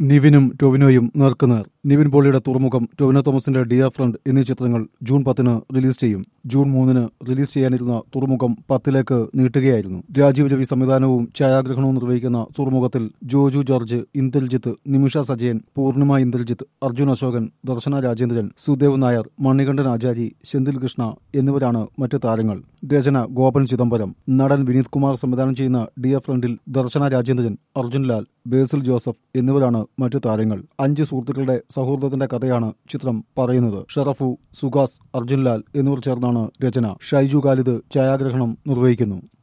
നിവിനും ടൊവിനോയും നേർക്കുനേർ നിവിൻ പോളിയുടെ തുറമുഖം ടൊവിനോ തോമസിന്റെ ഡിയർ ഫ്രണ്ട് എന്നീ ചിത്രങ്ങൾ ജൂൺ പത്തിന് റിലീസ് ചെയ്യും ജൂൺ മൂന്നിന് റിലീസ് ചെയ്യാനിരുന്ന തുറമുഖം പത്തിലേക്ക് നീട്ടുകയായിരുന്നു രാജീവ് രവി സംവിധാനവും ഛായാഗ്രഹണവും നിർവഹിക്കുന്ന തുറമുഖത്തിൽ ജോജു ജോർജ് ഇന്ദ്രജിത്ത് നിമിഷ സജയൻ പൂർണിമ ഇന്ദ്രജിത്ത് അർജുൻ അശോകൻ ദർശന രാജേന്ദ്രൻ സുദേവ് നായർ മണികണ്ഠൻ ആചാരി സെന്തിൽ കൃഷ്ണ എന്നിവരാണ് മറ്റ് താരങ്ങൾ രചന ഗോപൻ ചിദംബരം നടൻ വിനീത് കുമാർ സംവിധാനം ചെയ്യുന്ന ഡിയർ ഫ്രണ്ടിൽ ദർശന രാജേന്ദ്രൻ അർജുൻ ലാൽ ബേസിൽ ജോസഫ് എന്നിവരാണ് മറ്റു താരങ്ങൾ അഞ്ച് സുഹൃത്തുക്കളുടെ സൗഹൃദത്തിന്റെ കഥയാണ് ചിത്രം പറയുന്നത് ഷറഫു സുഗാസ് അർജുൻ ലാൽ എന്നിവർ ചേർന്നാണ് രചന ഷൈജു ഖാലിദ് ഛായാഗ്രഹണം നിർവഹിക്കുന്നു